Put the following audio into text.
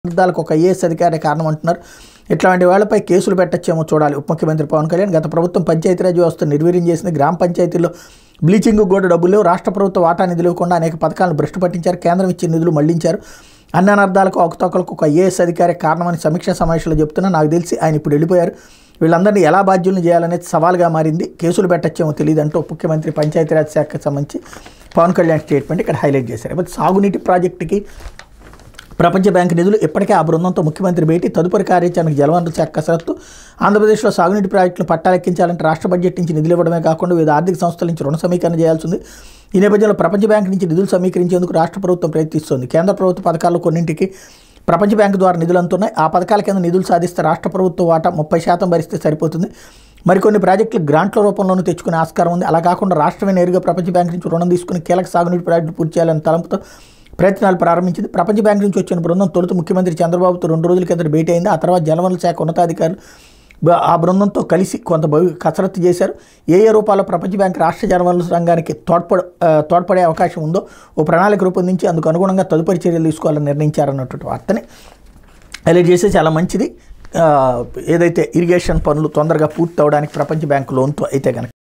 అర్థాలకు ఒక ఐఏఎస్ అధికారి కారణం అంటున్నారు ఇట్లాంటి వాళ్ళపై కేసులు పెట్టచ్చేమో చూడాలి ఉప ముఖ్యమంత్రి పవన్ కళ్యాణ్ గత ప్రభుత్వం పంచాయతీరాజ్ వ్యవస్థ నిర్వీర్యం చేసింది గ్రామ పంచాయతీల్లో బ్లీచింగ్ కూడా డబ్బులు లేవు రాష్ట్ర ప్రభుత్వ వాటా నిధులు ఇవ్వకుండా అనేక పథకాలను భ్రష్టు పట్టించారు కేంద్రం ఇచ్చిన నిధులు మళ్లించారు అన్ని అనర్థాలకు అవకతవకలకు ఒక ఐఏఎస్ అధికారి కారణమని సమీక్షా సమావేశంలో చెప్తున్నా నాకు తెలిసి ఆయన ఇప్పుడు వెళ్ళిపోయారు వీళ్ళందరినీ ఎలా బాధ్యులను చేయాలనేది సవాల్గా మారింది కేసులు పెట్టచ్చేమో తెలియదు అంటూ ఉప ముఖ్యమంత్రి పంచాయతీరాజ్ శాఖకు సంబంధించి పవన్ కళ్యాణ్ స్టేట్మెంట్ ఇక్కడ హైలైట్ చేశారు ఇప్పుడు సాగునీటి ప్రాజెక్టుకి ప్రపంచ బ్యాంకు నిధులు ఇప్పటికే ఆ బృందంతో ముఖ్యమంత్రి భేటీ తదుపరి కార్యాచరణకు జలవనరుల శాఖ కసరత్తు ఆంధ్రప్రదేశ్లో సాగునీటి ప్రాజెక్టులను పట్టాలెక్కించాలంటే రాష్ట్ర బడ్జెట్ నుంచి నిధులు ఇవ్వడమే కాకుండా వివిధ ఆర్థిక సంస్థల నుంచి రుణ సమీకరణ చేయాల్సి ఉంది ఈ నేపథ్యంలో ప్రపంచ బ్యాంకు నుంచి నిధులు సమీకరించేందుకు రాష్ట్ర ప్రభుత్వం ప్రయత్నిస్తోంది కేంద్ర ప్రభుత్వ పథకాల్లో కొన్నింటికి ప్రపంచ బ్యాంకు ద్వారా నిధులు అందుతున్నాయి ఆ పథకాల కింద నిధులు సాధిస్తే రాష్ట్ర ప్రభుత్వ వాటా ముప్పై శాతం భరిస్తే సరిపోతుంది మరికొన్ని ప్రాజెక్టులు గ్రాంట్ల రూపంలోనూ తెచ్చుకునే ఆస్కారం ఉంది అలా కాకుండా రాష్ట్రమే నేరుగా ప్రపంచ బ్యాంకు నుంచి రుణం తీసుకుని కీలక సాగునీటి ప్రాజెక్టులు పూర్తి చేయాలని తలంపుతో ప్రయత్నాలు ప్రారంభించింది ప్రపంచ బ్యాంక్ నుంచి వచ్చిన బృందం తొలుత ముఖ్యమంత్రి చంద్రబాబుతో రెండు రోజుల కిందట భేటీ అయింది ఆ తర్వాత జలవనరుల శాఖ ఉన్నతాధికారులు బ- ఆ బృందంతో కలిసి కొంత భవి- కసరత్తు చేశారు ఏ ఏ రూపాల్లో ప్రపంచ బ్యాంక్ రాష్ట్ర జలవనరుల రంగానికి తోడ్పడ ఆ, తోడ్పడే అవకాశం ఉందో ఓ ప్రణాళిక రూపొందించి అందుకు అనుగుణంగా తదుపరి చర్యలు తీసుకోవాలని నిర్ణయించారన్నటువంటి వార్తని హైలైట్ చేస్తే చాలా మంచిది ఆ, ఏదైతే ఇరిగేషన్ పనులు తొందరగా పూర్తి అవడానికి ప్రపంచ బ్యాంకు లోన్తో అయితే కనుక